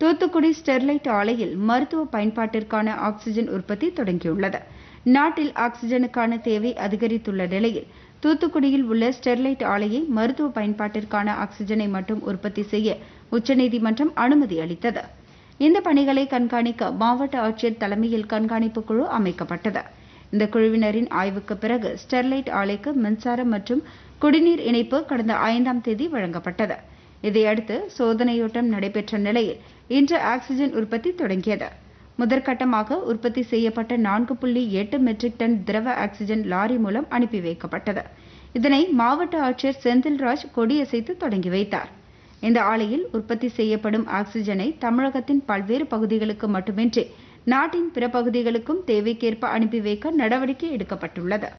Thoothukudi Sterlite ஆலையில் மருத்துவ பயன்பாட்டிற்கான ஆக்ஸிஜன் உற்பத்தி தொடங்கியுள்ளது நாட்டில் ஆக்ஸிஜனுக்கான தேவை அதிகரித்துள்ள நிலையில் தூத்துக்குடியில் உள்ள ஸ்டெர்லைட் ஆலையை மருத்துவ பயன்பாட்டிற்கான ஆக்ஸிஜனை மட்டும் உற்பத்தி செய்ய உச்சநீதிமன்றம் அனுமதி அளித்தது இந்த பணிகளை கண்காணிக்க மாவட்ட ஆட்சியர் தலைமையில் கண்காணிப்பு குழு அமைக்கப்பட்டது இந்த குழுவினரின் ஆய்வுக்கு பிறகு ஸ்டெர்லைட் ஆலைக்கு மின்சாரம் மற்றும் குடிநீர் இணைப்பு கடந்த ஐந்தாம் தேதி வழங்கப்பட்டது இதையடுத்து சோதனையோட்டம் நடைபெற்ற நிலையில் இன்று ஆக்ஸிஜன் உற்பத்தி தொடங்கியது முதற்கட்டமாக உற்பத்தி செய்யப்பட்ட நான்கு புள்ளி எட்டு மெட்ரிக் டன் திரவ ஆக்ஸிஜன் லாரி மூலம் அனுப்பி வைக்கப்பட்டது இதனை மாவட்ட ஆட்சியர் செந்தில்ராஜ் கொடியசைத்து தொடங்கி வைத்தார் இந்த ஆலையில் உற்பத்தி செய்யப்படும் ஆக்ஸிஜனை தமிழகத்தின் பல்வேறு பகுதிகளுக்கு மட்டுமின்றி நாட்டின் பிற பகுதிகளுக்கும் தேவைக்கேற்ப அனுப்பி வைக்க நடவடிக்கை எடுக்கப்பட்டுள்ளது